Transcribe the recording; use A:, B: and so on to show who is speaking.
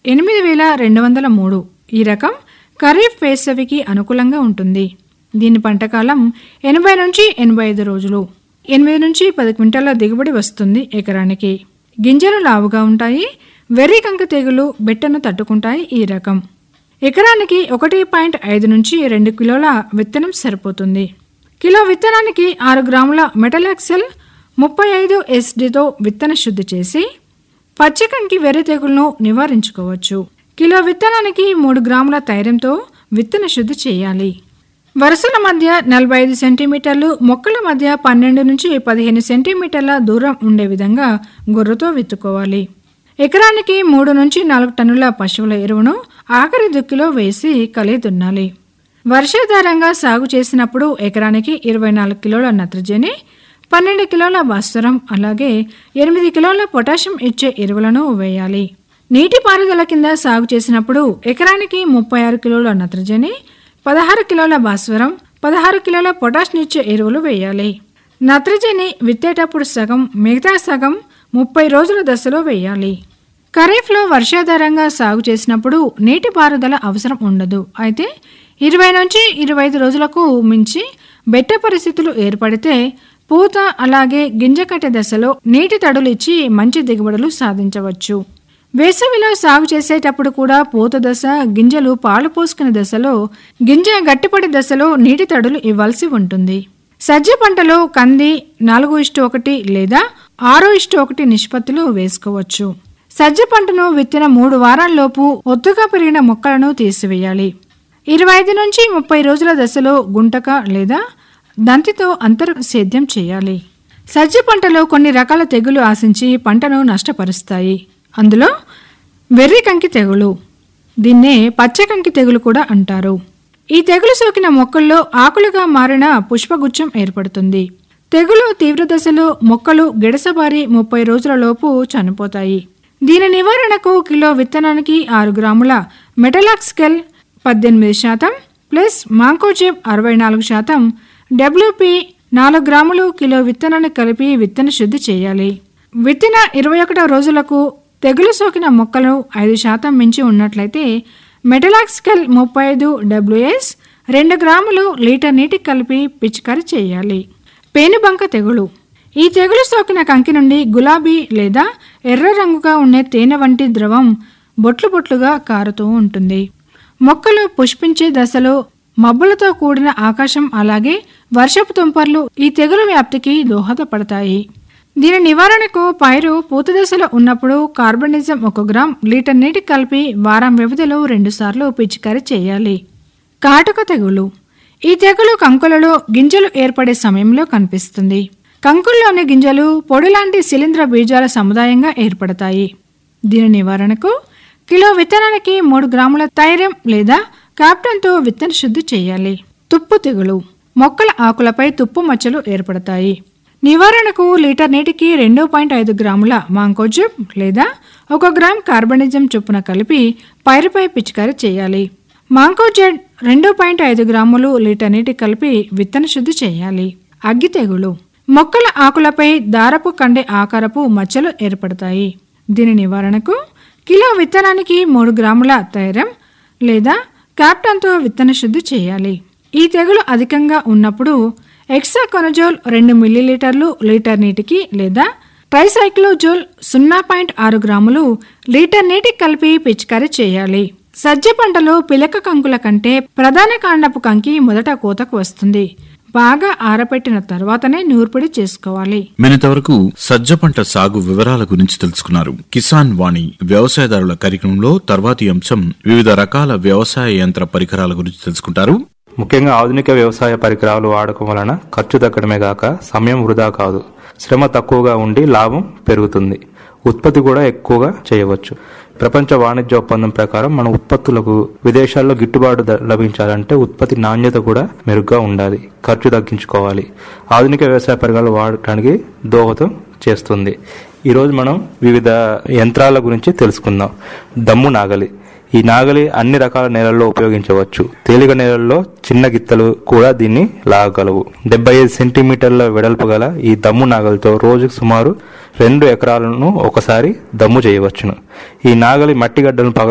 A: ఎనిమిది వేల రెండు వందల మూడు ఈ రకం ఖరీఫ్ వేసవికి అనుకూలంగా ఉంటుంది దీని పంటకాలం ఎనభై నుంచి ఎనభై ఐదు రోజులు ఎనిమిది నుంచి పది క్వింటాల దిగుబడి వస్తుంది ఎకరానికి గింజలు లావుగా ఉంటాయి వెర్రి కంక తెగులు బెట్టను తట్టుకుంటాయి ఈ రకం ఎకరానికి ఒకటి పాయింట్ ఐదు నుంచి రెండు కిలోల విత్తనం సరిపోతుంది కిలో విత్తనానికి ఆరు గ్రాముల మెటలాక్సెల్ ముప్పై ఐదు ఎస్డితో విత్తన శుద్ధి చేసి పచ్చికంకి వెర్రి తెగులను నివారించుకోవచ్చు కిలో విత్తనానికి మూడు గ్రాముల తైరంతో విత్తన శుద్ధి చేయాలి వరుసల మధ్య నలభై ఐదు సెంటీమీటర్లు మొక్కల మధ్య పన్నెండు నుంచి పదిహేను సెంటీమీటర్ల దూరం ఉండే విధంగా గొర్రెతో విత్తుకోవాలి ఎకరానికి మూడు నుంచి నాలుగు టన్నుల పశువుల ఎరువును ఆఖరి దుక్కిలో వేసి కలిగి దున్నాలి వర్షాధారంగా సాగు చేసినప్పుడు ఎకరానికి ఇరవై నాలుగు కిలోల నత్రజని పన్నెండు కిలోల భాస్వరం అలాగే ఎనిమిది కిలోల పొటాషియం ఇచ్చే ఎరువులను వేయాలి నీటిపారుదల కింద సాగు చేసినప్పుడు ఎకరానికి ముప్పై ఆరు కిలోల నత్రజని పదహారు కిలోల భాస్వరం పదహారు కిలోల పొటాషియం ఇచ్చే ఎరువులు వేయాలి నత్రజని విత్తేటప్పుడు సగం మిగతా సగం ముప్పై రోజుల దశలో వేయాలి ఖరీఫ్లో వర్షాధారంగా సాగు చేసినప్పుడు నీటిపారుదల అవసరం ఉండదు అయితే ఇరవై నుంచి ఇరవై ఐదు రోజులకు మించి బెట్ట పరిస్థితులు ఏర్పడితే పూత అలాగే గింజ కట్టె దశలో నీటి తడులు ఇచ్చి మంచి దిగుబడులు సాధించవచ్చు వేసవిలో సాగు చేసేటప్పుడు కూడా పూత దశ గింజలు పాలు పోసుకునే దశలో గింజ గట్టిపడే దశలో నీటి తడులు ఇవ్వాల్సి ఉంటుంది సజ్జ పంటలో కంది నాలుగు ఇష్టు ఒకటి లేదా ఆరు ఇష్టు ఒకటి నిష్పత్తిలో వేసుకోవచ్చు సజ్జ పంటను విత్తిన మూడు వారాల్లోపు ఒత్తుగా పెరిగిన మొక్కలను తీసివేయాలి ఇరవై ఐదు నుంచి ముప్పై రోజుల దశలో గుంటక లేదా దంతితో అంతర సేద్యం చేయాలి సజ్జ పంటలో కొన్ని రకాల తెగులు ఆశించి పంటను నష్టపరుస్తాయి అందులో వెర్రి కంకి తెగులు దీన్నే పచ్చకంకి తెగులు కూడా అంటారు ఈ తెగులు సోకిన మొక్కల్లో ఆకులుగా మారిన పుష్పగుచ్చం ఏర్పడుతుంది తెగులు తీవ్ర దశలో మొక్కలు గిడసబారి ముప్పై రోజులలోపు చనిపోతాయి దీని నివారణకు కిలో విత్తనానికి ఆరు గ్రాముల మెటలాక్స్కెల్ పద్దెనిమిది శాతం ప్లస్ మాంకోజెబ్ అరవై నాలుగు శాతం డబ్ల్యూపి నాలుగు గ్రాములు కిలో విత్తనాన్ని కలిపి విత్తన శుద్ధి చేయాలి విత్తిన ఇరవై ఒకటో రోజులకు తెగులు సోకిన మొక్కలు ఐదు శాతం మించి ఉన్నట్లయితే మెటలాక్స్కెల్ ముప్పై ఐదు డబ్ల్యూఎస్ రెండు గ్రాములు లీటర్ నీటికి కలిపి పిచికారీ చేయాలి పేనుబంక తెగులు ఈ తెగులు సోకిన కంకి నుండి గులాబీ లేదా ఎర్ర రంగుగా ఉండే తేనె వంటి ద్రవం బొట్లు బొట్లుగా కారుతూ ఉంటుంది మొక్కలు పుష్పించే దశలో మబ్బులతో కూడిన ఆకాశం అలాగే వర్షపు తుంపర్లు ఈ తెగులు వ్యాప్తికి దోహదపడతాయి దీని నివారణకు పైరు పూత దశలో ఉన్నప్పుడు కార్బనిజం ఒక గ్రామ్ లీటర్ నీటికి కలిపి వారం వ్యవధిలో రెండుసార్లు పిచికారీ చేయాలి కాటుక తెగులు ఈ తెగులు కంకులలో గింజలు ఏర్పడే సమయంలో కనిపిస్తుంది కంకుల్లోని గింజలు పొడి లాంటి శిలీంద్ర బీజాల సముదాయంగా ఏర్పడతాయి దీని నివారణకు కిలో విత్తనానికి మూడు గ్రాముల థైరం లేదా క్యాప్టన్తో విత్తన శుద్ధి చేయాలి తుప్పు తెగులు మొక్కల ఆకులపై తుప్పు మచ్చలు ఏర్పడతాయి నివారణకు లీటర్ నీటికి రెండు పాయింట్ ఐదు గ్రాముల మాంకోజబ్ లేదా ఒక గ్రామ్ కార్బనిజం చొప్పున కలిపి పైరుపై పిచికారీ చేయాలి మాంకోజెడ్ రెండు పాయింట్ ఐదు గ్రాములు లీటర్ నీటికి కలిపి విత్తన శుద్ధి చేయాలి అగ్గి తెగులు మొక్కల ఆకులపై దారపు కండే ఆకారపు మచ్చలు ఏర్పడతాయి దీని నివారణకు కిలో విత్తనానికి మూడు గ్రాముల తైరం లేదా క్యాప్టన్తో విత్తన శుద్ధి చేయాలి ఈ తెగులు అధికంగా ఉన్నప్పుడు ఎక్సాకొనజోల్ రెండు మిల్లీలీటర్లు లీటర్ నీటికి లేదా ట్రైసైక్లోజోల్ సున్నా పాయింట్ ఆరు గ్రాములు లీటర్ నీటికి కలిపి పిచికారీ చేయాలి సజ్జ పంటలో పిలక కంకుల కంటే ప్రధాన కాండపు కంకి మొదట కోతకు వస్తుంది బాగా ఆరబెట్టిన తర్వాతనే నూర్పిడి చేసుకోవాలి
B: మినితవరకు సజ్జ పంట సాగు వివరాల గురించి తెలుసుకున్నారు కిసాన్ వాణి వ్యవసాయదారుల కార్యక్రమంలో తర్వాతి అంశం వివిధ రకాల వ్యవసాయ యంత్ర పరికరాల గురించి తెలుసుకుంటారు
C: ముఖ్యంగా ఆధునిక వ్యవసాయ పరికరాలు వాడకం వలన ఖర్చు తగ్గడమే గాక సమయం వృధా కాదు శ్రమ తక్కువగా ఉండి లాభం పెరుగుతుంది ఉత్పత్తి కూడా ఎక్కువగా చేయవచ్చు ప్రపంచ వాణిజ్య ఒప్పందం ప్రకారం మన ఉత్పత్తులకు విదేశాల్లో గిట్టుబాటు ధర లభించాలంటే ఉత్పత్తి నాణ్యత కూడా మెరుగ్గా ఉండాలి ఖర్చు తగ్గించుకోవాలి ఆధునిక వ్యవసాయ పరికరాలు వాడటానికి దోహదం చేస్తుంది ఈరోజు మనం వివిధ యంత్రాల గురించి తెలుసుకుందాం దమ్ము నాగలి ఈ నాగలి అన్ని రకాల నేలల్లో ఉపయోగించవచ్చు తేలిక నేలల్లో చిన్న గిత్తలు కూడా దీన్ని లాగగలవు డెబ్బై ఐదు సెంటీమీటర్ల వెడల్పు గల ఈ దమ్ము నాగలితో రోజుకు సుమారు రెండు ఎకరాలను ఒకసారి దమ్ము చేయవచ్చును ఈ నాగలి మట్టి గడ్డలను పగల